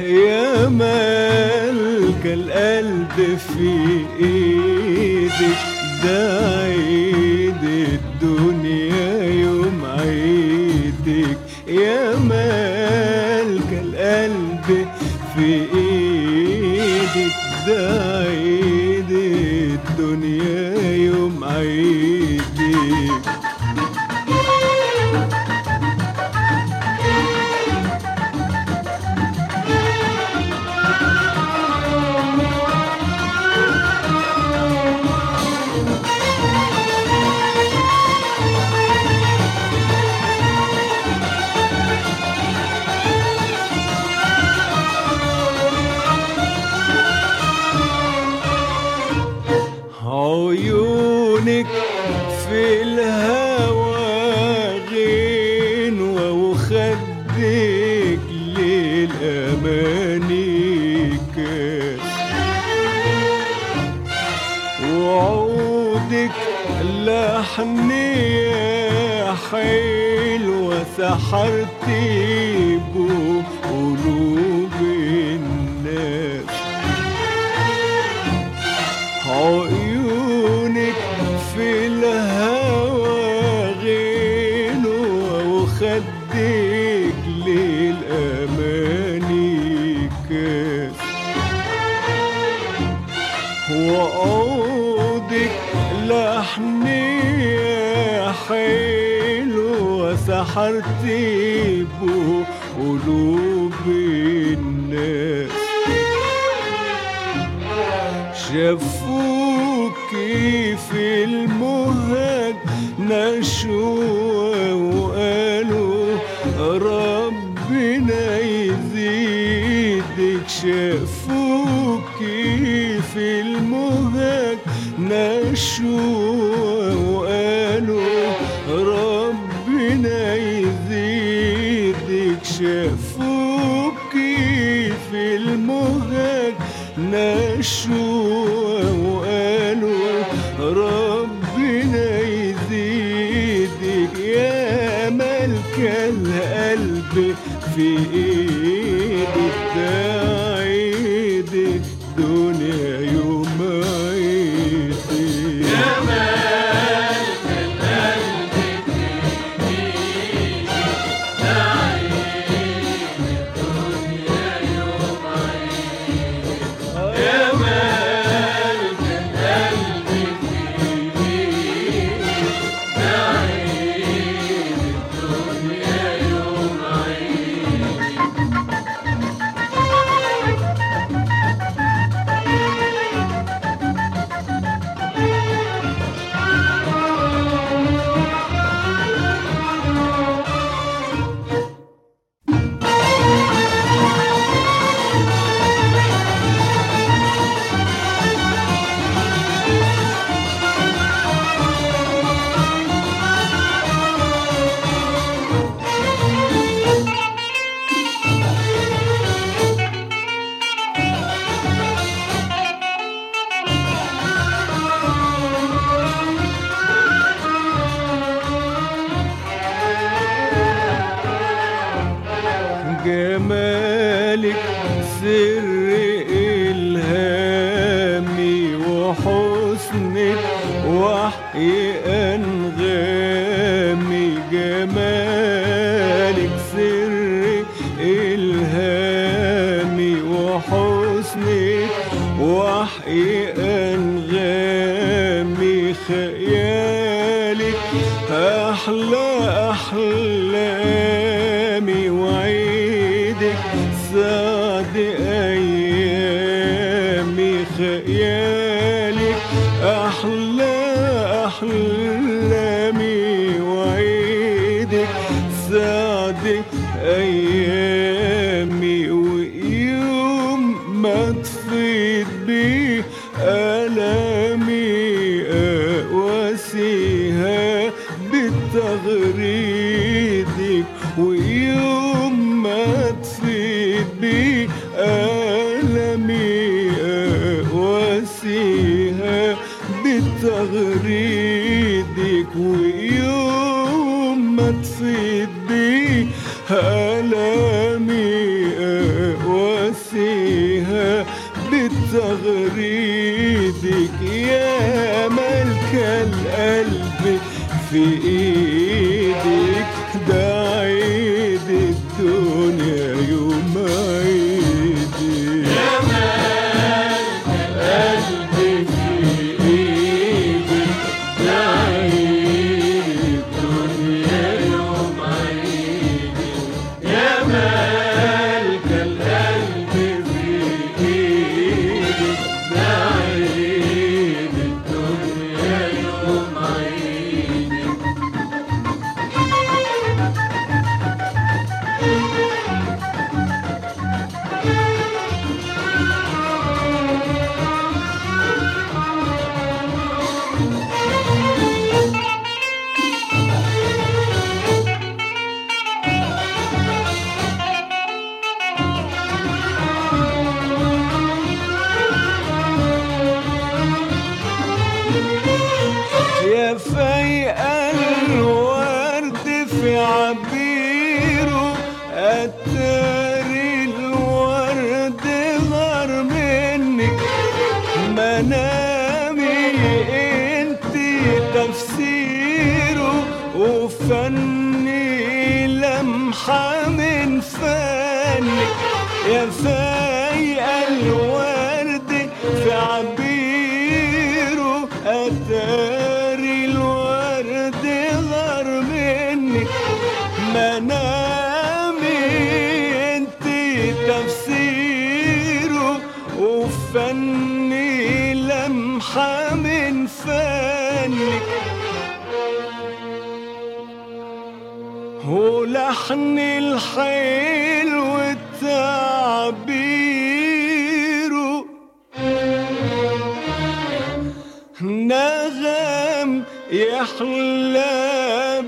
يا مالك القلب في ايدك ده عيد الدنيا يوم عيدك يا مالك القلب في ايدك ده عيد الدنيا يوم عيدك عيونك في الهوى غنوة وخدك للأماني كاس وعودك لحنية حلوة سحرتي بقلوب الناس عيونك في الهوى غنوة وخدك للأماني كاس وعودك لحنية حلوة سحرتي بقلوب الناس شافوكي في المهج نشوة وقالوا ربنا يزيدك شافوكي في المهج نشوة وقالوا ربنا يزيدك شافوكي في المهج نشوة وقالوا ربنا يزيدك يا ملك القلب في ايدك ده عيد الدنيا يوم عيدك يا جمالك سر إلهامي وحسنك وحي أنغامي جمالك سر إلهامي وحسنك وحي أنغامي خيالك أحلى أحلامي وعيدك سعد أيامي خيالك أحلى أحلامي وعيدك سعد أيامي ويوم ما تفيد بيه ألامي أواسيها بتغريدك ويوم ما تفيد بيه ألمي أواسيها بتغريدك ويوم ما تفيد بيه ألمي تغريدك يا ملك القلب في ايدك ده عيد الدنيا يوم عيدك يا ملك القلب في ايدك ده عيد الدنيا يوم عيدك يا ملك القلب في ايدك ده عيد الدنيا يوم عيدك يا فايق الورد في عبيره أتاري الورد غار منك منامي انت تفسيره وفني لمحة من فنك يا فايق الورد في عبيره أتاري الورد غار منك منامي انت تفسيره وفني لمحة من فنك ولحن الحلو تعبيره نغم يحلى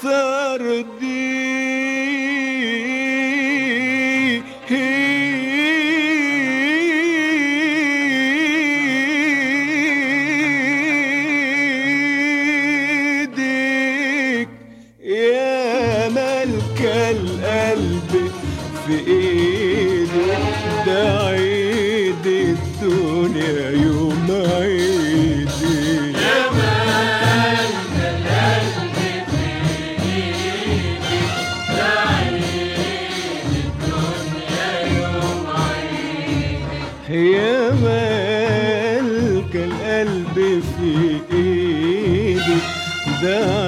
بتردي ايدك يا ملك القلب في ايدك ده عيد الدنيا يوم عيدك يا يا ملك القلب في ايدك ده